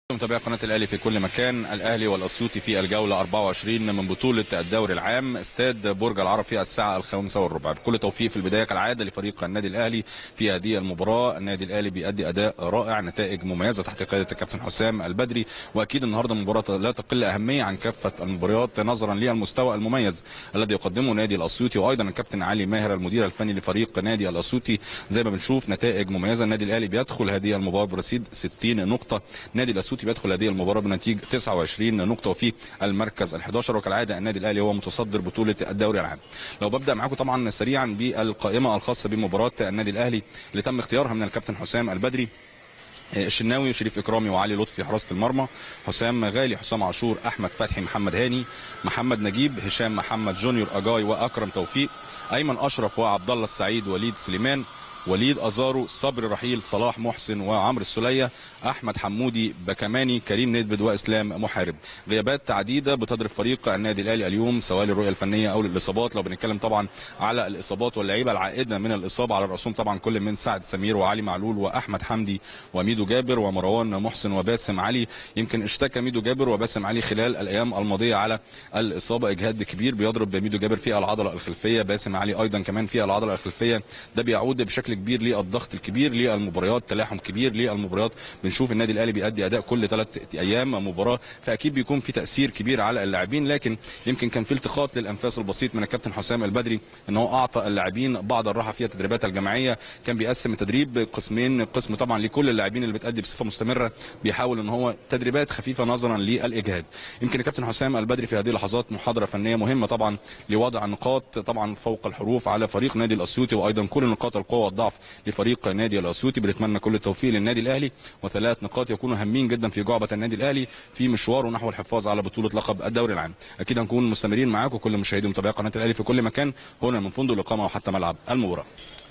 متابعي قناه الاهلي في كل مكان الاهلي والاسيوطي في الجوله 24 من بطوله الدوري العام استاد برج العرب في الساعه الخامسة والربع بكل توفيق في البدايه كالعاده لفريق النادي الاهلي في هذه المباراه النادي الاهلي بيأدي اداء رائع نتائج مميزه تحت قياده الكابتن حسام البدري واكيد النهارده مباراه لا تقل اهميه عن كافه المباريات نظرا للمستوى المميز الذي يقدمه نادي الاسيوطي وايضا الكابتن علي ماهر المدير الفني لفريق نادي الاسيوطي زي ما بنشوف نتائج مميزه النادي الاهلي بيدخل هذه المباراه برصيد 60 نقطه نادي الاسيوطي بيدخل هذه المباراه بنتيجه 29 نقطه وفي المركز ال11 وكالعاده النادي الاهلي هو متصدر بطوله الدوري العام لو ببدا معاكم طبعا سريعا بالقائمه الخاصه بمباراه النادي الاهلي اللي تم اختيارها من الكابتن حسام البدري الشناوي وشريف اكرامي وعلي لطفي حراسه المرمى حسام غالي حسام عاشور احمد فتحي محمد هاني محمد نجيب هشام محمد جونيور اجاي واكرم توفيق ايمن اشرف وعبد الله السعيد وليد سليمان وليد ازارو صبري رحيل صلاح محسن وعمرو السليه احمد حمودي بكماني كريم ندفد واسلام محارب غيابات عديده بتضرب فريق النادي الاهلي اليوم سواء للرؤيه الفنيه او للاصابات لو بنتكلم طبعا على الاصابات واللعيبه العائده من الاصابه على راسهم طبعا كل من سعد سمير وعلي معلول واحمد حمدي وميدو جابر ومروان محسن وباسم علي يمكن اشتكى ميدو جابر وباسم علي خلال الايام الماضيه على الاصابه اجهاد كبير بيضرب ميدو جابر في العضله الخلفيه باسم علي ايضا كمان في العضله الخلفيه ده بيعود بشكل كبير للضغط الكبير للمباريات تلاحم كبير للمباريات بنشوف النادي الاهلي بيأدي اداء كل ثلاث ايام مباراه فاكيد بيكون في تاثير كبير على اللاعبين لكن يمكن كان في التقاط للانفاس البسيط من الكابتن حسام البدري ان هو اعطى اللاعبين بعض الراحه في التدريبات الجماعيه كان بيقسم التدريب قسمين قسم طبعا لكل اللاعبين اللي بتأدي بصفه مستمره بيحاول ان هو تدريبات خفيفه نظرا للاجهاد يمكن الكابتن حسام البدري في هذه اللحظات محاضره فنيه مهمه طبعا لوضع النقاط طبعا فوق الحروف على فريق نادي الاسيوطي وايضا كل نقاط القوه والضعف لفريق نادي الاسيوطي بنتمنى كل التوفيق للنادي الاهلي وثلاث نقاط يكونوا هامين جدا في جعبه النادي الاهلي في مشواره نحو الحفاظ على بطوله لقب الدوري العام اكيد هنكون مستمرين معاكم كل مشاهدي ومتابعي قناه الاهلي في كل مكان هنا من فندق الاقامه وحتى ملعب المباراه